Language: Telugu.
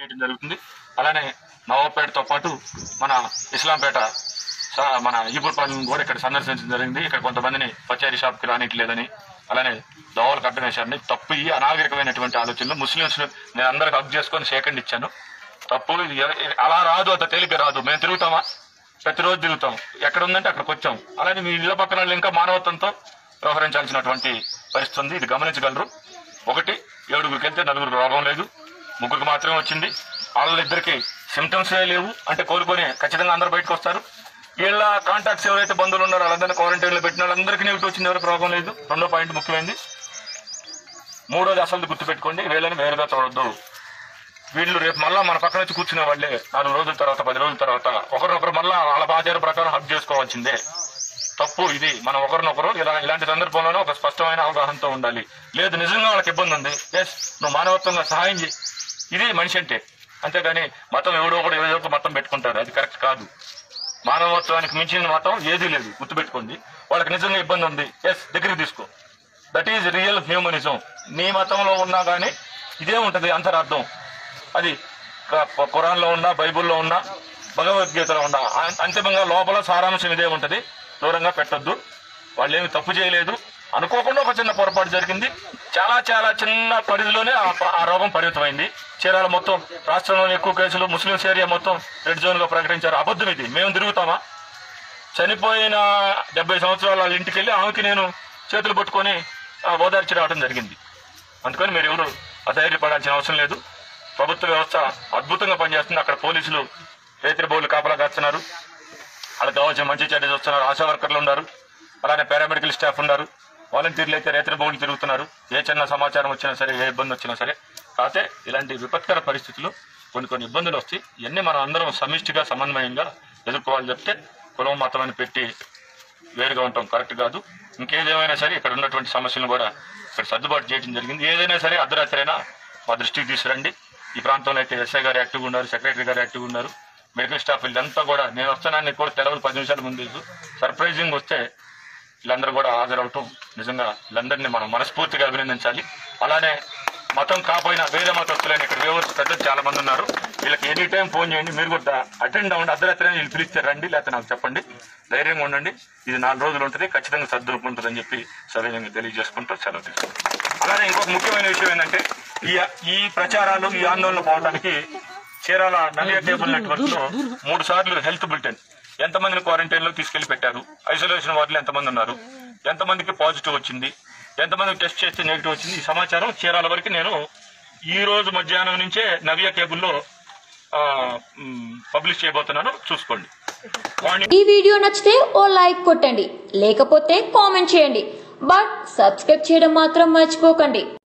చేయడం జరుగుతుంది అలానే నవాబపేటతో పాటు మన ఇస్లాంపేట సా- మన ఈపురపాలెం కూడా ఇక్కడ సందర్శించడం జరిగింది ఇక్కడ కొంతమందిని పచారీ షాప్కి రానిట్లేదని అలానే దోవలకు అడ్డం వేశారని తప్పు ఈ అనాగరికమైనటువంటి ఆలోచనలు ముస్లింస్ నేను అందరికి హక్ చేసుకొని సేకండ్ ఇచ్చాను తప్పు ఇది ఎ- అలా రాదు అంత తేలిక రాదు మేము తిరుగుతామా ప్రతిరోజు తిరుగుతాం ఎక్కడ ఉందంటే అక్కడికి వచ్చాం అలానే మీ ఇళ్ళ పక్కన వాళ్ళు ఇంకా మానవత్వంతో వ్యవహరించాల్సినటువంటి పరిస్థితి ఉంది ఇది గమనించగలరు ఒకటి ఏడుగురికి వెళ్తే నలుగురు రోగం లేదు ముగ్గురికి మాత్రమే వచ్చింది వాళ్ళిద్దరికి సిమ్టమ్స్ లేవు అంటే కోలుకొని ఖచ్చితంగా అందరూ బయటకు వస్తారు వీళ్ళ కాంటాక్ట్స్ ఎవరైతే బంధువులు ఉన్నారో వాళ్ళందరినీ క్వారంటైన్ లో పెట్టిన వాళ్ళందరికీ నెగిటివ్ వచ్చింది ఎవరికి రోగం లేదు రెండో పాయింట్ ముఖ్యమైనది మూడోది అసలు గుర్తుపెట్టుకోండి వీళ్ళని వేరుగా చూడొద్దు వీళ్ళు రేపు మళ్ళా మన పక్కన వచ్చి కూర్చునే వాళ్ళే నాలుగు రోజుల తర్వాత పది రోజుల తర్వాత ఒకరినొకరు మళ్ళా వాళ్ళ ఆచార ప్రకారం హక్ చేసుకోవాల్సిందే తప్పు ఇది మనం ఒకరినొకరు ఇలా ఇలాంటి సందర్భంలోనే ఒక స్పష్టమైన అవగాహనతో ఉండాలి లేదు నిజంగా వాళ్ళకి ఇబ్బంది ఉంది ఎస్ నువ్వు మానవత్వంగా సహాయం చేయి ఇది మనిషి అంటే అంతేగాని మతం ఎవడో ఒకడు ఏదో ఒక మతం పెట్టుకుంటారు అది కరెక్ట్ కాదు మానవత్వానికి మించిన మతం ఏదీ లేదు గుర్తుపెట్టుకోండి వాళ్ళకి నిజంగా ఇబ్బంది ఉంది ఎస్ దగ్గరికి తీసుకో దట్ ఈజ్ రియల్ హ్యూమనిజం నీ మతంలో ఉన్నా గానీ ఇదే ఉంటది అంతరార్థం అది క- ఖురాన్లో ఉన్నా బైబిల్లో ఉన్నా భగవద్గీతలో ఉన్నా అం- అంతిమంగా లోపల సారాంశం ఇదే ఉంటది దూరంగా పెట్టొద్దు వాళ్ళు ఏమి తప్పు చేయలేదు అనుకోకుండా ఒక చిన్న పొరపాటు జరిగింది చాలా చాలా చిన్న పరిధిలోనే ఆ ప- ఆ రోగం పరిమితమైంది చీరాల మొత్తం రాష్ట్రంలోని ఎక్కువ కేసులు ముస్లింస్ ఏరియా మొత్తం రెడ్ జోన్ గా ప్రకటించారు అబద్ధం ఇది మేము తిరుగుతామా చనిపోయిన డెబ్బై సంవత్సరాల వాళ్ళ ఇంటికి వెళ్ళి ఆమెకి నేను చేతులు పట్టుకొని ఆ, ఓదార్చి రావడం జరిగింది అందుకని మీరు ఎవరు అధైర్యపడాల్సిన అవసరం లేదు ప్రభుత్వ వ్యవస్థ అద్భుతంగా పనిచేస్తుంది అక్కడ పోలీసులు రైతుల బౌలు కాపలా కాస్తున్నారు వాళ్ళకి కావాల్సిన మంచి చెడ్డ చూస్తున్నారు ఆశా వర్కర్లు ఉన్నారు అలానే పారామెడికల్ స్టాఫ్ ఉన్నారు వాలంటీర్లు అయితే రైతుల బౌలు తిరుగుతున్నారు ఏ చిన్న సమాచారం వచ్చినా సరే ఏ ఇబ్బంది వచ్చినా సరే కాకపోతే ఇలాంటి విపత్కర పరిస్థితులు కొన్ని కొన్ని ఇబ్బందులు వస్తాయి ఇవన్నీ మనం అందరం సమిష్టిగా సమన్వయంగా ఎదుర్కోవాలి చెప్తే కులం మతం అని పెట్టి వేరుగా ఉండటం కరెక్ట్ కాదు ఇంకేదేమైనా సరే ఇక్కడ ఉన్నటువంటి సమస్యలను కూడా ఇక్కడ సర్దుబాటు చేయడం జరిగింది ఏదైనా సరే అర్ధరాత్రి అయినా మా దృష్టికి తీసుకురండి ఈ ప్రాంతంలో అయితే ఎస్ఐ గారు యాక్టివ్గా ఉన్నారు సెక్రటరీ గారు యాక్టివ్గా ఉన్నారు మెడికల్ స్టాఫ్ వీళ్ళంతా కూడా నేను వస్తానని కూడా తెలవదు పది నిమిషాల ముందు తెలుసు సర్ప్రైజింగ్ వస్తే వీళ్ళందరూ కూడా హాజరవటం నిజంగా వీళ్ళందరినీ మనం మనస్ఫూర్తిగా అభినందించాలి అలానే మతం కాపోయినా వేరే మతస్థులైన ఇక్కడ వ్యూవర్స్ పెద్దలు చాలా మంది ఉన్నారు వీళ్ళకి ఎనీ టైం ఫోన్ చేయండి మీరు కూడా అటెండ్ అవ్వండి అర్ధరాత్రి వీళ్ళు పిలిస్తే రండి లేకపోతే నాకు చెప్పండి ధైర్యంగా ఉండండి ఇది నాలుగు రోజులు ఉంటుంది ఖచ్చితంగా సర్దుకుంటుందని చెప్పి సవినయంగా తెలియజేసుకుంటూ సెలవు తీసుకుంటాం అలానే ఇంకొక ముఖ్యమైన విషయం ఏంటంటే ఈ ఈ ప్రచారాలు ఈ ఆందోళన పోవడానికి చీరాల నలియా కేబుల్ నెట్వర్క్ లో మూడు సార్లు హెల్త్ బులెటిన్ ఎంతమందిని క్వారంటైన్ లో తీసుకెళ్లి పెట్టారు ఐసోలేషన్ వార్డులు ఎంతమంది ఉన్నారు ఎంతమందికి పాజిటివ్ వచ్చింది ఎంతమందికి టెస్ట్ చేస్తే నెగిటివ్ వచ్చింది ఈ సమాచారం చీరాల వరకు నేను ఈ రోజు మధ్యాహ్నం నుంచే నవ్య కేబుల్లో ఆ, మ్, పబ్లిష్ చేయబోతున్నాను చూసుకోండి మార్నింగ్ ఈ వీడియో నచ్చితే ఓ లైక్ కొట్టండి లేకపోతే కామెంట్ చేయండి బట్ సబ్స్క్రైబ్ చేయడం మాత్రం మర్చిపోకండి